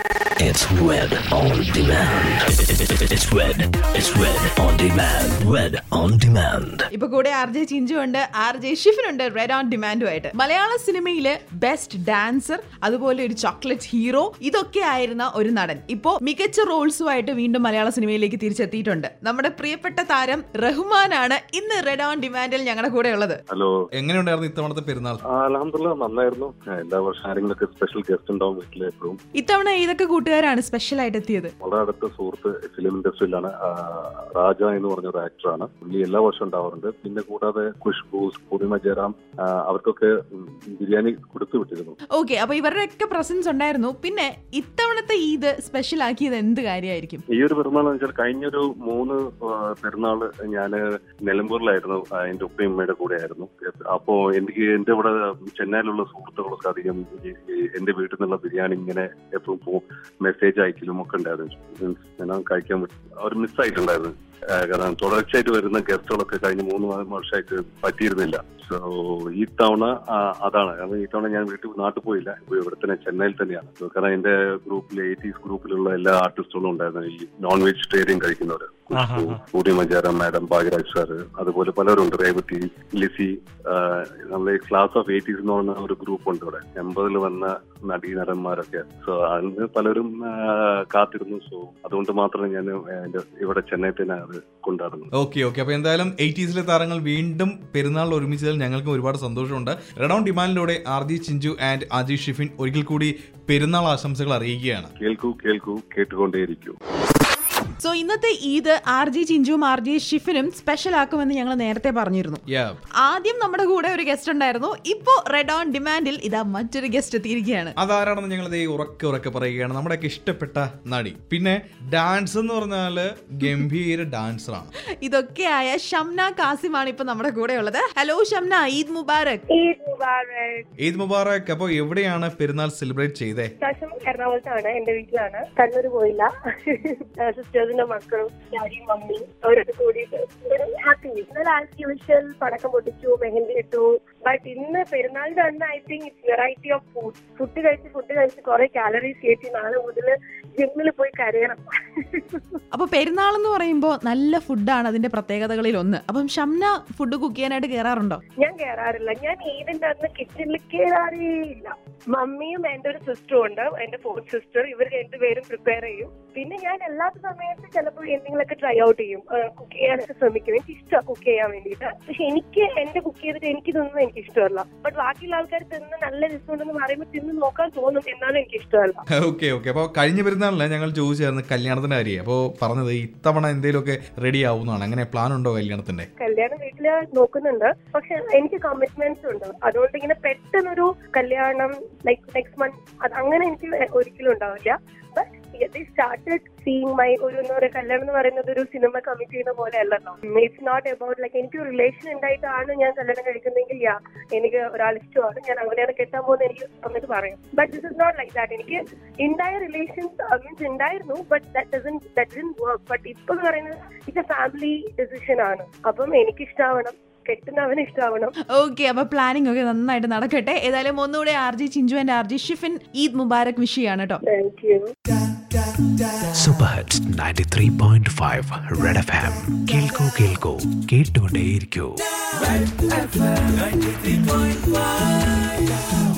It's Red on Demand. It's Red. It's Red on Demand. Red on Demand. ഇപ്പൊ കൂടെ R J Chinchu ഉണ്ട് R J ഷിഫിനുണ്ട് red on ഡിമാൻഡുമായിട്ട് മലയാള സിനിമയില് best dancer അതുപോലെ ഒരു ചോക്ലേറ്റ് ഹീറോ ഇതൊക്കെ ആയിരുന്ന ഒരു നടൻ ഇപ്പോ മികച്ച റോൾസുമായിട്ട് വീണ്ടും മലയാള സിനിമയിലേക്ക് തിരിച്ചെത്തിയിട്ടുണ്ട് നമ്മുടെ പ്രിയപ്പെട്ട താരം റഹ്മാനാണ് ഇന്ന് റെഡ് ഓൺ ഡിമാൻഡിൽ ഞങ്ങളുടെ കൂടെ ഉള്ളത് ഹലോ എങ്ങനെയുണ്ടായിരുന്നു ഇത്തവണത്തെ പെരുന്നാൾ അലഹമില്ല നന്നായിരുന്നു ആ, എല്ലാ വർഷം ആരെങ്കിലൊക്കെ സ്പെഷ്യൽ ഗസ്റ്റ് ഉണ്ടാവും വീട്ടിൽ എപ്പോഴും ഇത്തവണ ഏതൊക്കെ കൂട്ടുകാരാണ് സ്പെഷ്യൽ ആയിട്ട് എത്തിയത് വളരെ അടുത്ത സുഹൃത്ത് ഫിലിം ഇൻഡസ്ട്രിയിലാണ് ആ, രാജ എന്ന് പറഞ്ഞ ഒരു ആക്ടറാണ് പുള്ളി എല്ലാ വർഷവും ഉണ്ടാവാറുണ്ട് പിന്നെ കൂടാതെ ഖുഷ്ബു പൂർണിമ ജയറാം ആ, അവർക്കൊക്കെ ഉം, ബിരിയാണി കൊടുത്തു വിട്ടിരുന്നു ഓക്കെ അപ്പൊ ഇവരുടെ ഒക്കെ പ്രസൻസ് ഉണ്ടായിരുന്നു പിന്നെ ഇത്തവണത്തെ ഈദ് സ്പെഷ്യൽ ആക്കിയത് എന്ത് കാര്യമായിരിക്കും ഈ ഒരു പെരുന്നാൾ എന്ന് വെച്ചാൽ കഴിഞ്ഞൊരു മൂന്ന് ആ, പെരുന്നാള് ഞാന് നിലമ്പൂരിലായിരുന്നു ആ, എന്റെ ഉപ്പയും ഉമ്മയുടെ കൂടെ ആയിരുന്നു അപ്പോ എനിക്ക് എന്റെ ഇവിടെ ചെന്നൈയിലുള്ള സുഹൃത്തുക്കളൊക്കെ അധികം ഈ- ഈ എന്റെ വീട്ടിൽ നിന്നുള്ള ബിരിയാണി ഇങ്ങനെ എപ്പോഴും മെസ്സേജ് അയക്കലും ഒക്കെ ഉണ്ടായിരുന്നു Means ഞാൻ കഴിക്കാൻ പറ്റും അവർ മിസ്സായിട്ടുണ്ടായിരുന്നു ആ, കാരണം തുടർച്ചയായിട്ട് വരുന്ന ഗസ്റ്റുകളൊക്കെ കഴിഞ്ഞ മൂന്ന് നാല് വർഷമായിട്ട് പറ്റിയിരുന്നില്ല സോ ഈ തവണ ആ, അതാണ് കാരണം ഈ തവണ ഞാൻ വീട്ടിൽ നാട്ടിൽ പോയില്ല ഇപ്പൊ ഇവിടെ തന്നെ ചെന്നൈയിൽ തന്നെയാണ് So, കാരണം എന്റെ ഗ്രൂപ്പിൽ എയ്റ്റീസ് ഗ്രൂപ്പിലുള്ള എല്ലാ ആർട്ടിസ്റ്റുകളും ഉണ്ടായിരുന്നു ഈ നോൺ വെജിറ്റേറിയൻ കഴിക്കുന്നവര് പൂർണിമ ജയറാം മാഡം ഭാഗ്യരാജ് സാർ അതുപോലെ പലരുണ്ട് രേവതി ലിസി ആ, നമ്മളെ ക്ലാസ് ഓഫ് എയ്റ്റീസ് എന്ന് പറഞ്ഞ ഒരു ഗ്രൂപ്പ് ഉണ്ട് ഇവിടെ എൺപതിൽ വന്ന നടീനടന്മാരൊക്കെ സോ അതിന് പലരും ആ, കാത്തിരുന്നു സോ അതുകൊണ്ട് മാത്രമേ ഞാൻ എന്റെ ഇവിടെ ചെന്നൈ തന്നെ അത് കൊണ്ടാടുന്നത് ഓക്കെ ഓക്കെ അപ്പൊ എന്തായാലും എയ്റ്റീസിലെ താരങ്ങൾ വീണ്ടും പെരുന്നാൾ ഒരുമിച്ചതിൽ ഞങ്ങൾക്കും ഒരുപാട് സന്തോഷമുണ്ട് റെഡോൺ ഡിമാൻഡിലൂടെ R J Chinchu and R J Shifin ഒരിക്കൽ കൂടി പെരുന്നാൾ ആശംസകൾ അറിയിക്കുകയാണ് കേൾക്കൂ കേൾക്കൂ കേട്ടുകൊണ്ടേയിരിക്കൂ സോ ഇന്നത്തെ ഈദ് ആർ ജി ചിഞ്ചുവും ആർ ജി ഷിഫിനും സ്പെഷ്യൽ ആക്കുമെന്ന് ഞങ്ങൾ നേരത്തെ പറഞ്ഞിരുന്നു Yeah. ആദ്യം നമ്മുടെ കൂടെ ഒരു ഗസ്റ്റ് ഉണ്ടായിരുന്നു ഇപ്പോ റെഡ് ഓൺ ഡിമാൻഡിൽ ഇതാ മറ്റൊരു ഗസ്റ്റ് എത്തിയിരിക്കുകയാണ് അതാരാണെന്ന് ഞങ്ങൾ ദേ ഉറക്കെ ഉറക്കെ പറയുകയാണ് നമ്മുടെയൊക്കെ ഇഷ്ടപ്പെട്ട നടി പിന്നെ ഡാൻസ് എന്ന് പറഞ്ഞാല് ഗംഭീര ഡാൻസറാണ് ഇതൊക്കെയായ ഷംന കാസിമാണ് ഇപ്പൊ നമ്മുടെ കൂടെ ഉള്ളത് ഹലോ ഷംന ഈദ് മുബാറക് ഈദ് മുബാറക് ഈദ് മുബാറക് അപ്പോൾ എവിടെയാണ് പെരുന്നാൾ സെലിബ്രേറ്റ് ചെയ്തേ ശേഷം എറണാകുളത്താണ് എന്റെ വീട്ടിലാണ് കണ്ണൂർ പോയില്ല സിസ്റ്റേഴ്സിന്റെ മക്കളും ഡാഡിയും മമ്മിയും അവരൊക്കെ കൂടിയിട്ട് ഹാപ്പി ഇന്നലെ ആസ് യൂഷ്വൽ പടക്കം പൊട്ടിച്ചു മെഹന്തി ഇട്ടു ബട്ട് ഇന്ന് പെരുന്നാളിന്റെ അന്ന് I think it's variety of food food കഴിച്ച് ഫുഡ് കഴിച്ച് കുറെ കാലറീസ് കയറ്റി നാളെ മുതൽ ജിമ്മിൽ പോയി കരയണം അപ്പൊ പെരുന്നാൾ എന്ന് പറയുമ്പോൾ നല്ല ഫുഡാണ് അതിന്റെ പ്രത്യേകതകളിൽ ഒന്ന് അപ്പം ഷംന ഫുഡ് കുക്ക് ചെയ്യാനായിട്ട് കയറാറുണ്ടോ ഞാൻ കയറാറില്ല ഞാൻ ഈദിന്റെ അന്ന് കിച്ചണിൽ കയറാറേ ഇല്ല മമ്മിയും എന്റെ ഒരു സിസ്റ്ററും ഉണ്ട് എന്റെ ഫോർത്ത് സിസ്റ്റർ ഇവർ രണ്ടുപേരും പ്രിപ്പയർ ചെയ്യും പിന്നെ ഞാൻ അല്ലാത്ത സമയത്ത് ചിലപ്പോൾ എന്തെങ്കിലുമൊക്കെ ട്രൈ ഔട്ട് ചെയ്യും കുക്ക് ചെയ്യാനൊക്കെ ശ്രമിക്കും എനിക്ക് ഇഷ്ടമാണ് കുക്ക് ചെയ്യാൻ വേണ്ടിയിട്ട് പക്ഷെ എനിക്ക് എന്റെ കുക്ക് ചെയ്തിട്ട് എനിക്ക് ഇതൊന്നും എനിക്ക് ഇഷ്ടമല്ല ബട്ട് ബാക്കിയുള്ള ആൾക്കാർ തിന്ന് നല്ല രസമുണ്ടെന്ന് പറയുമ്പോൾ തിന്ന് നോക്കാൻ തോന്നും എന്നാലും എനിക്ക് ഇഷ്ടമല്ല ഓക്കെ ഓക്കെ അപ്പോൾ കഴിഞ്ഞ പെരുന്നാളിന് ഞങ്ങൾ ചോദിച്ചായിരുന്നു കല്യാണത്തിന്റെ കാര്യം അപ്പോൾ പറഞ്ഞത് ഇത്തവണ എന്തെങ്കിലുമൊക്കെ റെഡി ആവുന്നതാണ് അങ്ങനെ പ്ലാൻ ഉണ്ടോ കല്യാണത്തിന്റെ കല്യാണം വീട്ടില് നോക്കുന്നുണ്ട് പക്ഷെ എനിക്ക് കമ്മിറ്റ്മെന്റ്സ് ഉണ്ട് അതുകൊണ്ട് ഇങ്ങനെ പെട്ടെന്നൊരു കല്യാണം ലൈക്ക് നെക്സ്റ്റ് മന്ത് അത് അങ്ങനെ എനിക്ക് ഒരിക്കലും ഉണ്ടാവില്ല ബട്ട് സ്റ്റാർട്ടഡ് സീയിങ് മൈ ഒരു എന്താ പറയുക കല്യാണം എന്ന് പറയുന്നത് ഒരു സിനിമ കമ്മിറ്റ് ചെയ്യുന്ന പോലെ അല്ലല്ലോ ഇറ്റ്സ് നോട്ട് അബൌട്ട് ലൈക്ക് എനിക്ക് ഒരു റിലേഷൻ ഉണ്ടായിട്ടാണ് ഞാൻ കല്യാണം കഴിക്കുന്നെങ്കിൽ യാ എനിക്ക് ഒരാൾ ഇഷ്ടമാണ് ഞാൻ അങ്ങനെയാണ് കെട്ടാൻ പോകുന്നത് എനിക്ക് സമയത്ത് പറയും but this is not like that എനിക്ക് ഉണ്ടായ റിലേഷൻസ് മീൻസ് ഉണ്ടായിരുന്നു but that that work but ഇപ്പൊ എന്ന് പറയുന്നത് ഇറ്റ്സ് എ ഫാമിലി ഡിസിഷൻ ആണ് അപ്പം എനിക്ക് ഇഷ്ടാവണം കെട്ടുന്നവന് ഇഷ്ടാവണം ഓക്കെ അപ്പൊ പ്ലാനിങ് ഒക്കെ നന്നായിട്ട് നടക്കട്ടെ ഏതായാലും ഒന്നുകൂടെ R J Chinchu and R J Shifin Eid Mubarak വിഷയാണ് കേട്ടോ thank you Super Hits 93.5 Red FM. കേൾക്കൂ കേൾക്കൂ കേട്ടുകൊണ്ടേയിരിക്കൂ